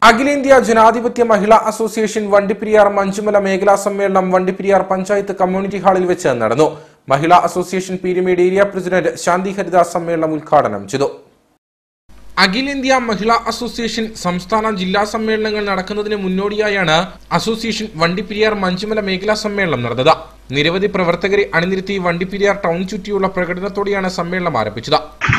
അഖിലേന്ത്യാ ജനാധിപത്യ മഹിളാ അസോസിയേഷൻ വണ്ടിപ്പെരിയാർ മഞ്ചുമല മേഖലാ സമ്മേളനം വണ്ടിപ്പെരിയാർ പഞ്ചായത്ത് കമ്മ്യൂണിറ്റി ഹാളിൽ വെച്ച് നടന്നു Mahila association Peerumade area president Shanthi Haridas സമ്മേളനം ഉദ്ഘാടനം ചെയ്തു അഖിലേന്ത്യാ മഹിളാ അസോസിയേഷൻ സംസ്ഥാന ജില്ലാ സമ്മേളനങ്ങൾ നടക്കുന്നതിന് മുന്നോടിയായാണ് അസോസിയേഷൻ വണ്ടിപ്പെരിയാർ മഞ്ചുമല മേഖലാ സമ്മേളനം നടന്നത് നിരവധി പ്രവർത്തകരെ അണിനിരത്തി വണ്ടിപ്പെരിയാർ ടൗൺ ചുറ്റിയുള്ള പ്രകടനത്തോടെയാണ് സമ്മേളനം ആരംഭിച്ചത്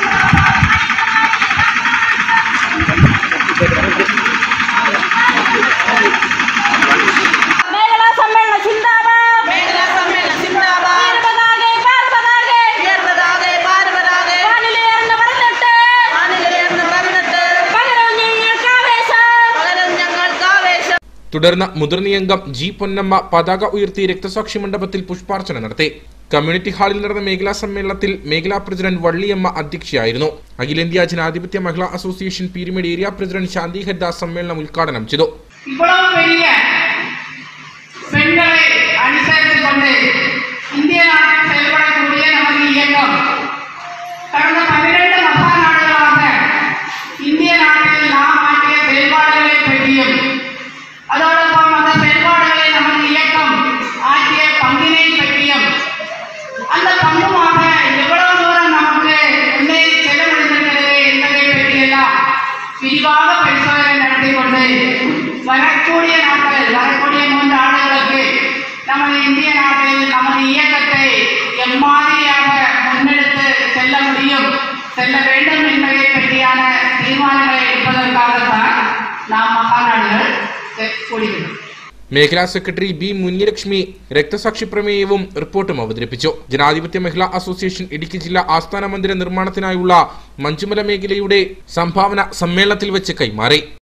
മേഖലാ സമ്മേളന ചിന്താബാദ് മേഖലാ സമ്മേളനം സിന്ദാബാദ് വീരപതാകെ പാർവതാകെ ഉയർന്നതാകെ പാരപതാകെ വാനിലേർന്ന് പറഞ്ഞിട്ട് വാനിലേർന്ന് പറഞ്ഞിട്ട് പകരം ഞങ്ങൾക്ക് ആവേശം പകരം ഞങ്ങൾക്ക് ആവേശം തുടർന്ന് മുതിർന്നയംഗം ജി പൊന്നമ്മ പതാക ഉയർത്തി രക്തസാക്ഷി മണ്ഡപത്തിൽ പുഷ്പാർച്ചന നടത്തി കമ്മ്യൂണിറ്റി ഹാളിൽ നടന്ന മേഖലാ സമ്മേളനത്തിൽ മേഖലാ പ്രസിഡന്റ് വള്ളിയമ്മ അധ്യക്ഷയായിരുന്നു അഖിലേന്ത്യാ ജനാധിപത്യ Mahila association Peerumade area president Shanthi Haridas സമ്മേളനം ഉദ്ഘാടനം ചെയ്തു இவ்வளவு பெரிய பெண்களை அனுசரித்துக் கொண்டு இந்திய நாட்டில் செயல்படக்கூடிய நமது இயக்கம் கடந்த பன்னிரண்டு மகாநாடுகளாக இந்திய நாட்டில் நாம் ஆற்றிய செயல்பாடுகளை பற்றியும் அதோடொപ്പം அந்த செயல்பாடுகளை நமது இயக்கம் ஆற்றிய பங்கினை பற்றியும் அந்த பங்குமாக எவ்வளவு தூரம் நமக்கு முன்னேறி செல்ல முடிந்திருக்கிறது என்பதை பற்றியெல்லாம் விரிவாக பரிசோதனை நடத்தி கொண்டு வரக்கூடிய நாட்கள் வரக்கூடிய மூன்று ஆண்டுகளுக்கு நமது இந்திய நாட்டில் நமது இயக்கத்தை எம்மாதிரியாக முன்னெடுத்து செல்ல முடியும் செல்ல வேண்டும் என்பதை பற்றியான தீர்மானங்களை எடுப்பதற்காகத்தான் நாம் மகாநாடுகள் செ- கூடுகிறோம் മേഖലാ സെക്രട്ടറി ബി മുന്നിലക്ഷ്മി രക്തസാക്ഷി പ്രമേയവും റിപ്പോർട്ടും അവതരിപ്പിച്ചു ജനാധിപത്യ മഹിളാ അസോസിയേഷൻ ഇടുക്കി ജില്ലാ ആസ്ഥാന മന്ദിര നിർമ്മാണത്തിനായുള്ള മഞ്ചുമല മേഖലയുടെ സംഭാവന സമ്മേളനത്തിൽ വെച്ച് കൈമാറി